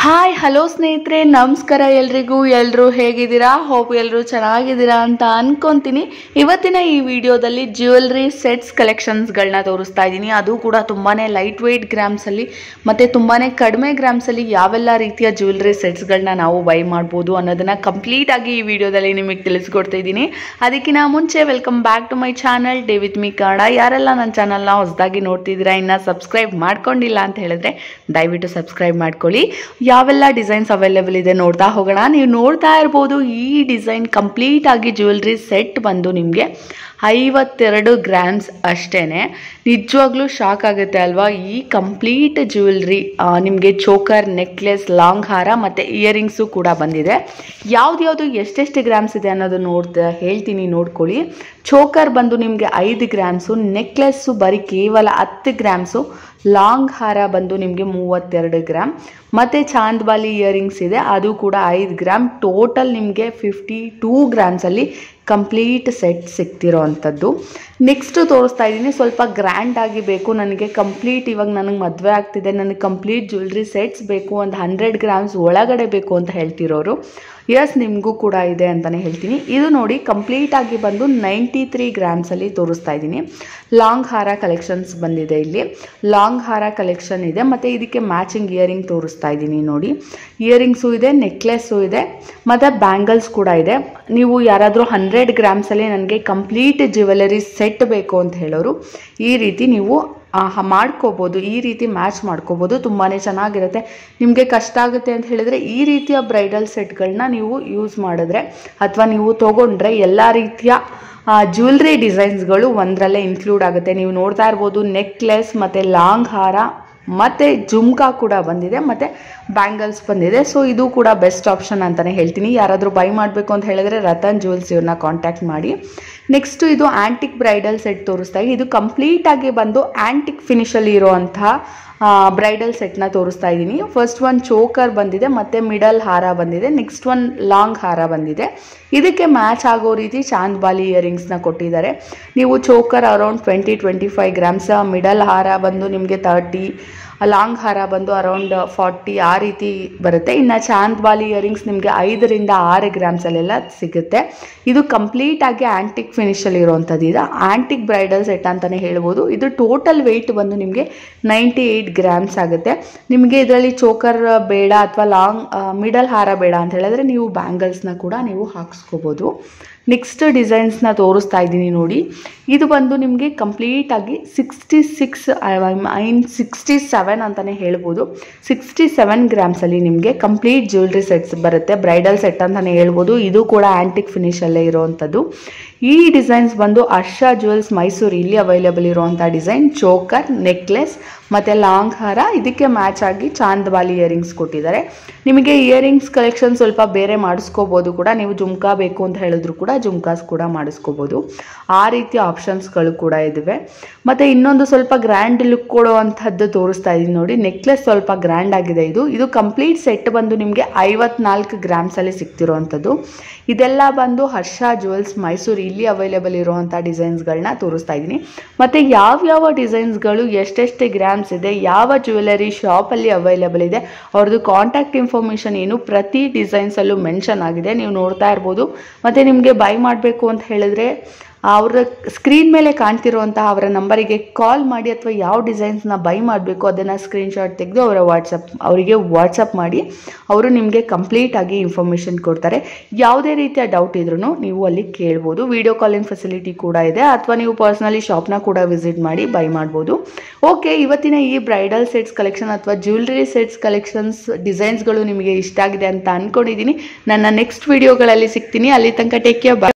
hi hello ಸ್ನೇಹಿತರೆ ನಮಸ್ಕಾರ ಎಲ್ರಿಗೂ ಎಲ್ಲರೂ ಹೇಗಿದ್ದೀರಾ ಹೋಪ್ ಎಲ್ಲರೂ ಚೆನ್ನಾಗಿದ್ದೀರಾ ಅಂತ ಅನ್ಕೊಂತೀನಿ ಇವತ್ತಿನ ಈ ವಿಡಿಯೋದಲ್ಲಿ ಜ್ಯುವೆಲ್ರಿ ಸೆಟ್ಸ್ ಕಲೆಕ್ಷನ್ಸ್ಗಳನ್ನ ತೋರಿಸ್ತಾ ಇದ್ದೀನಿ ಅದು ಕೂಡ ತುಂಬಾ ಲೈಟ್ ವೆಯ್ಟ್ ಗ್ರಾಮ್ಸಲ್ಲಿ ಮತ್ತು ತುಂಬಾ ಕಡಿಮೆ ಗ್ರಾಮ್ಸಲ್ಲಿ ಯಾವೆಲ್ಲ ರೀತಿಯ ಜ್ಯುವೆಲ್ರಿ ಸೆಟ್ಸ್ಗಳನ್ನ ನಾವು ಬೈ ಮಾಡ್ಬೋದು ಅನ್ನೋದನ್ನು ಕಂಪ್ಲೀಟಾಗಿ ಈ ವಿಡಿಯೋದಲ್ಲಿ ನಿಮಗೆ ತಿಳಿಸ್ಕೊಡ್ತಾ ಇದ್ದೀನಿ ಅದಕ್ಕಿಂತ ಮುಂಚೆ welcome back to my channel day with me Kannada ಯಾರೆಲ್ಲ ನನ್ನ ಚಾನಲ್ನ ಹೊಸದಾಗಿ ನೋಡ್ತಿದ್ದೀರಾ ಇನ್ನು ಸಬ್ಸ್ಕ್ರೈಬ್ ಮಾಡ್ಕೊಂಡಿಲ್ಲ ಅಂತ ಹೇಳಿದ್ರೆ ದಯವಿಟ್ಟು ಸಬ್ಸ್ಕ್ರೈಬ್ ಮಾಡ್ಕೊಳ್ಳಿ ಯಾವೆಲ್ಲ ಡಿಸೈನ್ಸ್ ಅವೈಲೇಬಲ್ ಇದೆ ನೋಡ್ತಾ ಹೋಗೋಣ ನೀವು ನೋಡ್ತಾ ಇರ್ಬೋದು ಈ ಡಿಸೈನ್ ಕಂಪ್ಲೀಟ್ ಆಗಿ ಜ್ಯುವೆಲ್ರಿ ಸೆಟ್ ಬಂದು ನಿಮಗೆ ಐವತ್ತೆರಡು ಗ್ರಾಮ್ಸ್ ಅಷ್ಟೇ ನಿಜವಾಗ್ಲೂ ಶಾಕ್ ಆಗುತ್ತೆ ಅಲ್ವಾ ಈ ಕಂಪ್ಲೀಟ್ ಜ್ಯುವೆಲ್ರಿ ನಿಮಗೆ ಚೋಕರ್ ನೆಕ್ಲೆಸ್ ಲಾಂಗ್ ಹಾರ ಮತ್ತು ಇಯರಿಂಗ್ಸು ಕೂಡ ಬಂದಿದೆ ಯಾವ್ದ್ಯಾವುದು ಎಷ್ಟೆಷ್ಟು ಗ್ರಾಮ್ಸ್ ಇದೆ ಅನ್ನೋದು ನೋಡ್ತಾ ಹೇಳ್ತೀನಿ ನೋಡ್ಕೊಳ್ಳಿ ಚೋಕರ್ ಬಂದು ನಿಮಗೆ ಐದು ಗ್ರಾಮ್ಸು ನೆಕ್ಲೆಸ್ಸು ಬರೀ ಕೇವಲ ಹತ್ತು ಗ್ರಾಮ್ಸು ಲಾಂಗ್ ಹಾರ ಬಂದು ನಿಮಗೆ ಮೂವತ್ತೆರಡು ಗ್ರಾಮ್ ಮತ್ತು ಚಾಂದ್ಬಾಲಿ ಇಯರಿಂಗ್ಸ್ ಇದೆ ಅದು ಕೂಡ ಐದು ಗ್ರಾಮ್ ಟೋಟಲ್ ನಿಮಗೆ ಫಿಫ್ಟಿ ಟೂ ಗ್ರಾಮ್ಸಲ್ಲಿ ಕಂಪ್ಲೀಟ್ ಸೆಟ್ ಸಿಗ್ತಿರೋ ಅಂಥದ್ದು ನೆಕ್ಸ್ಟ್ ತೋರಿಸ್ತಾ ಇದ್ದೀನಿ ಸ್ವಲ್ಪ ಗ್ರ್ಯಾಂಡ್ ಆಗಿ ಬೇಕು ನನಗೆ ಕಂಪ್ಲೀಟ್ ಇವಾಗ ನನಗೆ ಮದುವೆ ಆಗ್ತಿದೆ ನನಗೆ ಕಂಪ್ಲೀಟ್ ಜ್ಯುವೆಲ್ರಿ ಸೆಟ್ಸ್ ಬೇಕು ಒಂದು ಹಂಡ್ರೆಡ್ ಗ್ರಾಮ್ಸ್ ಒಳಗಡೆ ಬೇಕು ಅಂತ ಹೇಳ್ತಿರೋರು ಎಸ್ ನಿಮಗೂ ಕೂಡ ಇದೆ ಅಂತಲೇ ಹೇಳ್ತೀನಿ ಇದು ನೋಡಿ ಕಂಪ್ಲೀಟ್ ಆಗಿ ಬಂದು ನೈಂಟಿ ತ್ರೀ ಗ್ರಾಮ್ಸಲ್ಲಿ ತೋರಿಸ್ತಾ ಇದ್ದೀನಿ ಲಾಂಗ್ ಹಾರ ಕಲೆಕ್ಷನ್ಸ್ ಬಂದಿದೆ ಇಲ್ಲಿ ಲಾಂಗ್ ಹಾರ ಕಲೆಕ್ಷನ್ ಇದೆ ಮತ್ತು ಇದಕ್ಕೆ ಮ್ಯಾಚಿಂಗ್ ಇಯರಿಂಗ್ ತೋರಿಸ್ತಾ ಇದ್ದೀನಿ ನೋಡಿ ಇಯರಿಂಗ್ಸು ಇದೆ ನೆಕ್ಲೆಸ್ಸು ಇದೆ ಮತ್ತು ಬ್ಯಾಂಗಲ್ಸ್ ಕೂಡ ಇದೆ ನೀವು ಯಾರಾದರೂ ಹಂಡ್ರೆಡ್ ಗ್ರಾಮ್ಸಲ್ಲಿ ನನಗೆ ಕಂಪ್ಲೀಟ್ ಜ್ಯುವೆಲರಿ ಸೆಟ್ ಬೇಕು ಅಂತ ಹೇಳೋರು ಈ ರೀತಿ ನೀವು ಮಾಡ್ಕೋಬೋದು ಈ ರೀತಿ ಮ್ಯಾಚ್ ಮಾಡ್ಕೋಬೋದು ತುಂಬಾ ಚೆನ್ನಾಗಿರುತ್ತೆ ನಿಮಗೆ ಕಷ್ಟ ಆಗುತ್ತೆ ಅಂತ ಹೇಳಿದರೆ ಈ ರೀತಿಯ ಬ್ರೈಡಲ್ ಸೆಟ್ಗಳನ್ನ ನೀವು ಯೂಸ್ ಮಾಡಿದ್ರೆ ಅಥವಾ ನೀವು ತೊಗೊಂಡ್ರೆ ಎಲ್ಲ ರೀತಿಯ ಜ್ಯುವೆಲ್ರಿ ಡಿಸೈನ್ಸ್ಗಳು ಒಂದರಲ್ಲೇ ಇನ್ಕ್ಲೂಡ್ ಆಗುತ್ತೆ ನೀವು ನೋಡ್ತಾ ಇರ್ಬೋದು ನೆಕ್ಲೆಸ್ ಮತ್ತು ಲಾಂಗ್ ಹಾರ ಮತ್ತು ಜುಮ್ಕಾ ಕೂಡ ಬಂದಿದೆ ಮತ್ತು ಬ್ಯಾಂಗಲ್ಸ್ ಬಂದಿದೆ ಸೊ ಇದು ಕೂಡ ಬೆಸ್ಟ್ ಆಪ್ಷನ್ ಅಂತಲೇ ಹೇಳ್ತೀನಿ ಯಾರಾದರೂ ಬೈ ಮಾಡಬೇಕು ಅಂತ ಹೇಳಿದ್ರೆ ರತನ್ ಜ್ಯುವೆಲ್ಸ್ ಇವ್ರನ್ನ ಕಾಂಟ್ಯಾಕ್ಟ್ ಮಾಡಿ ನೆಕ್ಸ್ಟು ಇದು ಆ್ಯಂಟಿಕ್ ಬ್ರೈಡಲ್ ಸೆಟ್ ತೋರಿಸ್ತಾ ಇದು ಕಂಪ್ಲೀಟಾಗಿ ಬಂದು ಆ್ಯಂಟಿಕ್ ಫಿನಿಷಲ್ಲಿ ಇರೋವಂತಹ ಬ್ರೈಡಲ್ ಸೆಟ್ನ ತೋರಿಸ್ತಾ ಇದ್ದೀನಿ ಫಸ್ಟ್ ಒನ್ ಚೋಕರ್ ಬಂದಿದೆ ಮತ್ತು ಮಿಡಲ್ ಹಾರ ಬಂದಿದೆ ನೆಕ್ಸ್ಟ್ ಒನ್ ಲಾಂಗ್ ಹಾರ ಬಂದಿದೆ ಇದಕ್ಕೆ ಮ್ಯಾಚ್ ಆಗೋ ರೀತಿ ಚಾಂದ್ಬಾಲಿ ಇಯರಿಂಗ್ಸ್ನ ಕೊಟ್ಟಿದ್ದಾರೆ ನೀವು choker around twenty twenty five grams middle ಹಾರ ಬಂದು ನಿಮಗೆ ತರ್ಟಿ ಲಾಂಗ್ ಹಾರ ಬಂದು ಅರೌಂಡ್ ಫಾರ್ಟಿ ಆ ರೀತಿ ಬರುತ್ತೆ ಇನ್ನು ಚಾಂದ್ಬಾಲಿ ಇಯರಿಂಗ್ಸ್ ನಿಮಗೆ ಐದರಿಂದ ಆರು ಗ್ರಾಮ್ಸಲ್ಲೆಲ್ಲ ಸಿಗುತ್ತೆ ಇದು ಕಂಪ್ಲೀಟಾಗಿ ಆ್ಯಂಟಿಕ್ ಫಿನಿಷಲ್ಲಿ ಇರುವಂಥದ್ದು ಇದು ಆ್ಯಂಟಿಕ್ ಬ್ರೈಡಲ್ ಸೆಟ್ ಅಂತಲೇ ಹೇಳ್ಬೋದು ಇದು ಟೋಟಲ್ ವೆಯ್ಟ್ ಬಂದು ನಿಮಗೆ ನೈಂಟಿ ಏಯ್ಟ್ ಗ್ರಾಮ್ಸ್ ಆಗುತ್ತೆ ನಿಮಗೆ ಇದರಲ್ಲಿ ಚೋಕರ್ ಬೇಡ ಅಥವಾ ಲಾಂಗ್ ಮಿಡಲ್ ಹಾರ ಬೇಡ ಅಂತ ಹೇಳಿದ್ರೆ ನೀವು ಬ್ಯಾಂಗಲ್ಸ್ನ ಕೂಡ ನೀವು ಹಾಕ್ಸ್ಕೋಬೋದು ನೆಕ್ಸ್ಟ್ ಡಿಸೈನ್ಸ್ನ ತೋರಿಸ್ತಾ ಇದ್ದೀನಿ ನೋಡಿ ಇದು ಬಂದು ನಿಮಗೆ ಕಂಪ್ಲೀಟಾಗಿ ಸಿಕ್ಸ್ಟಿ ಸಿಕ್ಸ್ ಐನ್ ಸಿಕ್ಸ್ಟಿ ಸೆವೆನ್ ಅಂತಲೇ ಹೇಳ್ಬೋದು ಸಿಕ್ಸ್ಟಿ ಸೆವೆನ್ ಗ್ರಾಮ್ಸಲ್ಲಿ ನಿಮಗೆ ಕಂಪ್ಲೀಟ್ ಜ್ಯುವೆಲ್ರಿ ಸೆಟ್ಸ್ ಬರುತ್ತೆ ಬ್ರೈಡಲ್ ಸೆಟ್ ಅಂತಲೇ ಹೇಳ್ಬೋದು ಇದು ಕೂಡ ಆ್ಯಂಟಿಕ್ ಫಿನಿಷಲ್ಲೇ ಇರೋವಂಥದ್ದು ಈ ಡಿಸೈನ್ಸ್ ಬಂದು ಹರ್ಷ ಜ್ಯುವೆಲ್ಸ್ ಮೈಸೂರು ಇಲ್ಲಿ ಅವೈಲೇಬಲ್ ಇರುವಂಥ ಡಿಸೈನ್ ಚೋಕರ್ ನೆಕ್ಲೆಸ್ ಮತ್ತು ಲಾಂಗ್ ಹಾರ ಇದಕ್ಕೆ ಮ್ಯಾಚ್ ಆಗಿ ಚಾಂದ್ವಾಲಿ ಇಯರಿಂಗ್ಸ್ ಕೊಟ್ಟಿದ್ದಾರೆ ನಿಮಗೆ ಇಯರಿಂಗ್ಸ್ ಕಲೆಕ್ಷನ್ ಸ್ವಲ್ಪ ಬೇರೆ ಮಾಡಿಸ್ಕೋಬೋದು ಕೂಡ ನೀವು ಜುಮ್ಕಾ ಬೇಕು ಅಂತ ಹೇಳಿದ್ರು ಕೂಡ ಜುಮ್ಕಾಸ್ ಕೂಡ ಮಾಡಿಸ್ಕೋಬೋದು ಆ ರೀತಿಯ ಆಪ್ಷನ್ಸ್ಗಳು ಕೂಡ ಇದ್ದಾವೆ ಮತ್ತು ಇನ್ನೊಂದು ಸ್ವಲ್ಪ ಗ್ರ್ಯಾಂಡ್ ಲುಕ್ ಕೊಡುವಂಥದ್ದು ತೋರಿಸ್ತಾ ಇದ್ದೀನಿ ನೋಡಿ ನೆಕ್ಲೆಸ್ ಸ್ವಲ್ಪ ಗ್ರ್ಯಾಂಡ್ ಆಗಿದೆ ಇದು ಇದು ಕಂಪ್ಲೀಟ್ ಸೆಟ್ ಬಂದು ನಿಮಗೆ ಐವತ್ನಾಲ್ಕು ಗ್ರಾಮ್ಸಲ್ಲಿ ಸಿಗ್ತಿರೋವಂಥದ್ದು ಇದೆಲ್ಲ ಬಂದು ಹರ್ಷ ಜ್ಯುವೆಲ್ಸ್ ಮೈಸೂರು ಇಲ್ಲಿ ಅವೈಲೇಬಲ್ ಇರುವಂಥ ಡಿಸೈನ್ಸ್ಗಳನ್ನ ತೋರಿಸ್ತಾ ಇದ್ದೀನಿ ಮತ್ತು ಯಾವ್ಯಾವ ಡಿಸೈನ್ಸ್ಗಳು ಎಷ್ಟೆಷ್ಟು ಗ್ರಾಮ್ಸ್ ಇದೆ ಯಾವ ಜ್ಯುವೆಲರಿ ಶಾಪಲ್ಲಿ ಅವೈಲೇಬಲ್ ಇದೆ ಅವ್ರದ್ದು ಕಾಂಟ್ಯಾಕ್ಟ್ ಇನ್ಫಾರ್ಮೇಷನ್ ಏನು ಪ್ರತಿ ಡಿಸೈನ್ಸಲ್ಲೂ ಮೆನ್ಷನ್ ಆಗಿದೆ ನೀವು ನೋಡ್ತಾ ಇರ್ಬೋದು ಮತ್ತು ನಿಮಗೆ ಬೈ ಮಾಡಬೇಕು ಅಂತ ಹೇಳಿದ್ರೆ ಅವರ ಸ್ಕ್ರೀನ್ ಮೇಲೆ ಕಾಣ್ತಿರುವಂತಹ ಅವರ ನಂಬರಿಗೆ ಕಾಲ್ ಮಾಡಿ ಅಥವಾ ಯಾವ ಡಿಸೈನ್ಸ್ನ ಬೈ ಮಾಡಬೇಕು ಅದನ್ನು ಸ್ಕ್ರೀನ್ಶಾಟ್ ತೆಗೆದು ಅವರ ವಾಟ್ಸಪ್ ಅವರಿಗೆ ವಾಟ್ಸಪ್ ಮಾಡಿ ಅವರು ನಿಮಗೆ ಕಂಪ್ಲೀಟಾಗಿ ಇನ್ಫಾರ್ಮೇಷನ್ ಕೊಡ್ತಾರೆ ಯಾವುದೇ ರೀತಿಯ ಡೌಟ್ ಇದ್ರೂ ನೀವು ಅಲ್ಲಿ ಕೇಳ್ಬೋದು ವಿಡಿಯೋ ಕಾಲಿಂಗ್ ಫೆಸಿಲಿಟಿ ಕೂಡ ಇದೆ ಅಥವಾ ನೀವು ಪರ್ಸ್ನಲಿ ಶಾಪ್ನ ಕೂಡ ವಿಸಿಟ್ ಮಾಡಿ ಬೈ ಮಾಡ್ಬೋದು ಓಕೆ ಇವತ್ತಿನ ಈ ಬ್ರೈಡಲ್ ಸೆಟ್ಸ್ ಕಲೆಕ್ಷನ್ ಅಥವಾ ಜ್ಯುವೆಲ್ರಿ ಸೆಟ್ಸ್ ಕಲೆಕ್ಷನ್ಸ್ ಡಿಸೈನ್ಸ್ಗಳು ನಿಮಗೆ ಇಷ್ಟ ಆಗಿದೆ ಅಂತ ಅಂದ್ಕೊಂಡಿದ್ದೀನಿ ನನ್ನ ನೆಕ್ಸ್ಟ್ ವಿಡಿಯೋಗಳಲ್ಲಿ ಸಿಗ್ತೀನಿ ಅಲ್ಲಿ ತನಕ ಟೇಕ್ ಕೇರ್